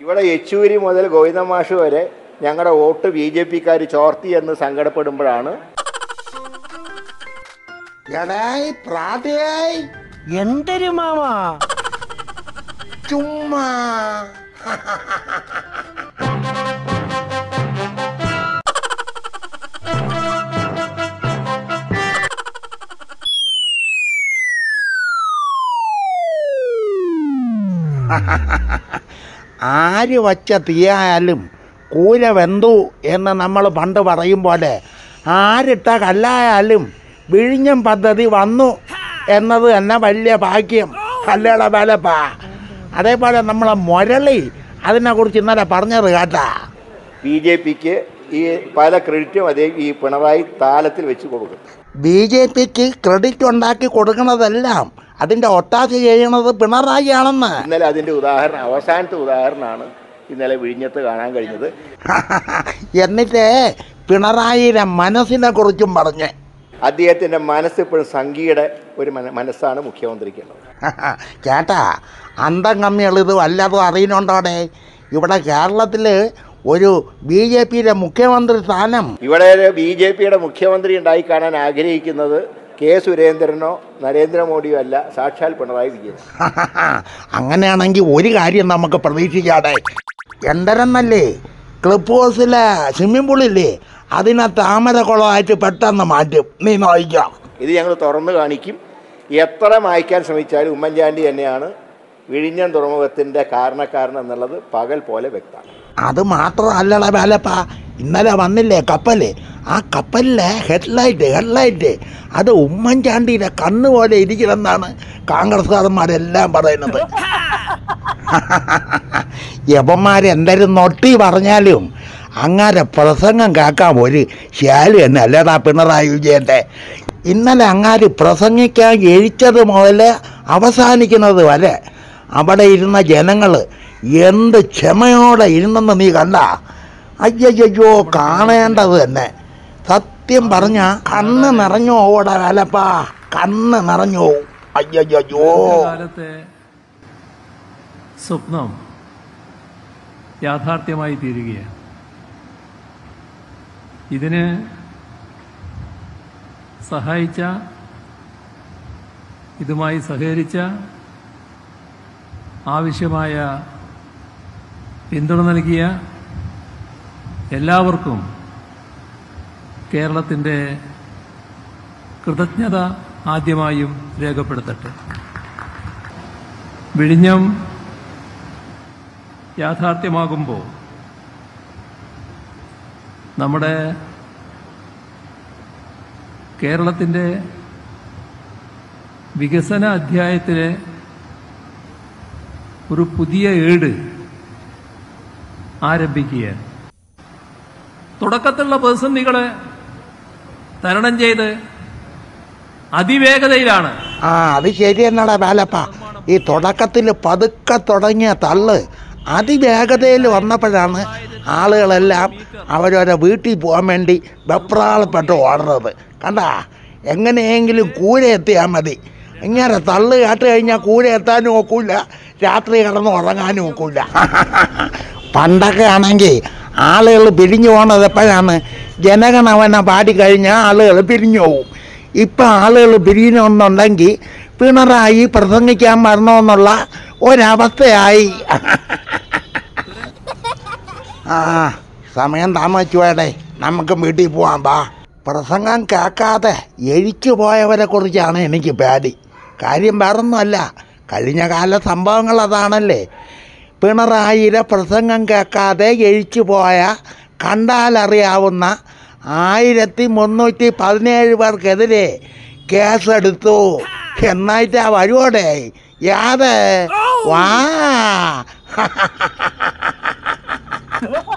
ഇവിടെ യെച്ചൂരി മുതൽ ഗോവിന്ദമാഷ് വരെ ഞങ്ങളുടെ വോട്ട് ബി ജെ പിക്കാർ ചോർത്തി എന്ന് സങ്കടപ്പെടുമ്പോഴാണ് എടായി പ്രാതയായി എന്തൊരു മാമാ ചുമ്മാ ആര് വച്ച തീയായാലും കൂല വെന്തു എന്ന് നമ്മൾ പണ്ട് പറയും പോലെ ആരിട്ട കല്ലായാലും വിഴിഞ്ഞം പദ്ധതി വന്നു എന്നത് തന്നെ വലിയ ഭാഗ്യം കല്ലട ബലപ്പാ അതേപോലെ നമ്മളെ മുരളി അതിനെക്കുറിച്ച് ഇന്നലെ പറഞ്ഞത് കേട്ടാ ബി ജെ പിക്ക് ഈ പല ക്രെഡിറ്റും അതേ ഈ പിണറായി താലത്തിൽ വെച്ച് കൊടുക്കും ബി ജെ പിക്ക് ക്രെഡിറ്റ് ഉണ്ടാക്കി കൊടുക്കുന്നതെല്ലാം അതിൻ്റെ ഒത്താശ ചെയ്യണത് പിണറായി ആണെന്ന് ഇന്നലെ അതിൻ്റെ ഉദാഹരണം അവസാനത്തെ ഉദാഹരണമാണ് ഇന്നലെ വിഴിഞ്ഞത്ത് കാണാൻ കഴിഞ്ഞത് എന്നിട്ട് പിണറായിയുടെ മനസ്സിനെ കുറിച്ചും പറഞ്ഞ് അദ്ദേഹത്തിൻ്റെ മനസ്സ് ഇപ്പോഴും സംഘിയുടെ ഒരു മന മനസ്സാണ് മുഖ്യമന്ത്രിക്കുള്ളത് ചേട്ടാ അന്തം കമ്മികൾ ഇത് വല്ലതും അറിയുന്നുണ്ടോടെ ഇവിടെ കേരളത്തിൽ ഒരു ബി ജെ പിയുടെ മുഖ്യമന്ത്രി സ്ഥാനം ഇവിടെ ബി ജെ പിയുടെ മുഖ്യമന്ത്രി ഉണ്ടായി കാണാൻ ആഗ്രഹിക്കുന്നത് കെ സുരേന്ദ്രനോ നരേന്ദ്രമോദിയോ അല്ല സാക്ഷാൽ പിണറായി വിജയൻ അങ്ങനെയാണെങ്കിൽ ഒരു കാര്യം നമുക്ക് പ്രതീക്ഷിക്കാതെ എന്തരെന്നല്ലേ ക്ലിപ്പ് ഹൗസിലെ സ്വിമ്മിംഗ് പൂളില്ലേ അതിനെ താമര കുളമായിട്ട് പെട്ടെന്ന് മാറ്റും നീ നോക്കാം ഇത് ഞങ്ങൾ തുറന്നു കാണിക്കും എത്ര മായ്ക്കാൻ ശ്രമിച്ചാലും ഉമ്മൻചാണ്ടി തന്നെയാണ് വിഴിഞ്ഞം തുറമുഖത്തിൻ്റെ കാരണക്കാരൻ എന്നുള്ളത് പകൽ പോലെ വ്യക്തമാണ് അത് മാത്രമല്ലട വേലപ്പ ഇന്നലെ വന്നില്ലേ കപ്പല് ആ കപ്പലിലെ ഹെഡ്ലൈറ്റ് ഹെഡ്ലൈറ്റ് അത് ഉമ്മൻചാണ്ടിയുടെ കണ്ണ് പോലെ ഇരിക്കണമെന്നാണ് കോൺഗ്രസ്സുകാരന്മാരെല്ലാം പറയുന്നത് യവന്മാരെന്തായാലും നൊട്ടി പറഞ്ഞാലും അങ്ങാരെ പ്രസംഗം കേൾക്കാൻ ഒരു ശാലു തന്നെ അല്ലേടാ പിണറായി വിജയൻ്റെ ഇന്നലെ അങ്ങാര് പ്രസംഗിക്കാൻ എഴിച്ചത് മുതൽ അവസാനിക്കുന്നത് വരെ അവിടെ ഇരുന്ന ജനങ്ങൾ എന്ത് ക്ഷമയോടെ ഇരുന്നെന്ന് നീ കണ്ട അയ്യയ്യോ കാണേണ്ടത് തന്നെ സത്യം പറഞ്ഞ കണ്ണ് നിറഞ്ഞു പോവടാ വേലപ്പാ കണ്ണ് നിറഞ്ഞു പോവും അയ്യയ്യോ കാലത്തെ സ്വപ്നം യാഥാർത്ഥ്യമായി തീരുകയാണ് ഇതിന് സഹായിച്ച ഇതുമായി സഹകരിച്ച ആവശ്യമായ പിന്തുണ നൽകിയ എല്ലാവർക്കും കേരളത്തിൻ്റെ കൃതജ്ഞത ആദ്യമായും രേഖപ്പെടുത്തട്ടെ വിഴിഞ്ഞം യാഥാർത്ഥ്യമാകുമ്പോൾ നമ്മുടെ കേരളത്തിൻ്റെ വികസന അധ്യായത്തിലെ ഒരു പുതിയ ഏട് ആരംഭിക്കുകയാണ് തുടക്കത്തിലുള്ള പ്രതിസന്ധികളെ തരണം ചെയ്ത് അതിവേഗതയിലാണ് ആ അത് ശരി എന്നാടാ വേലപ്പ ഈ തുടക്കത്തിൽ പതുക്കെ തുടങ്ങിയ തള്ള് അതിവേഗതയിൽ വന്നപ്പോഴാണ് ആളുകളെല്ലാം അവരവരെ വീട്ടിൽ പോകാൻ വേണ്ടി വെപ്രാളപ്പെട്ട് ഓടുന്നത് കണ്ടാ എങ്ങനെയെങ്കിലും കൂര എത്തിയാൽ മതി ഇങ്ങനെ തള്ളു കേട്ട് കഴിഞ്ഞാൽ കൂര എത്താനും ഒക്കില്ല രാത്രി കിടന്ന് ഉറങ്ങാനും ഒക്കില്ല പണ്ടൊക്കെ ആണെങ്കിൽ ആളുകൾ പിരിഞ്ഞു പോണത് എപ്പോഴാണ് ജനഗണമന പാടിക്കഴിഞ്ഞാൽ ആളുകൾ പിരിഞ്ഞു പോകും ഇപ്പം ആളുകൾ പിരിയണമെന്നുണ്ടെങ്കിൽ പിണറായി പ്രസംഗിക്കാൻ വരണമെന്നുള്ള ഒരവസ്ഥയായി ആ സമയം താമസിച്ചു വേടേ നമുക്ക് വീട്ടിൽ പോവാം ബാ പ്രസംഗം കേൾക്കാതെ എഴിച്ചു പോയവരെ കുറിച്ചാണ് എനിക്ക് പേടി കാര്യം വേറൊന്നുമല്ല കഴിഞ്ഞ കാല സംഭവങ്ങൾ അതാണല്ലേ പിണറായിയുടെ പ്രസംഗം കേൾക്കാതെ എഴിച്ചു പോയ കണ്ടാലറിയാവുന്ന ആയിരത്തി മുന്നൂറ്റി പതിനേഴ് പേർക്കെതിരെ കേസെടുത്തു എന്നായിട്ടാ വരുവോടെ യാതെ വാ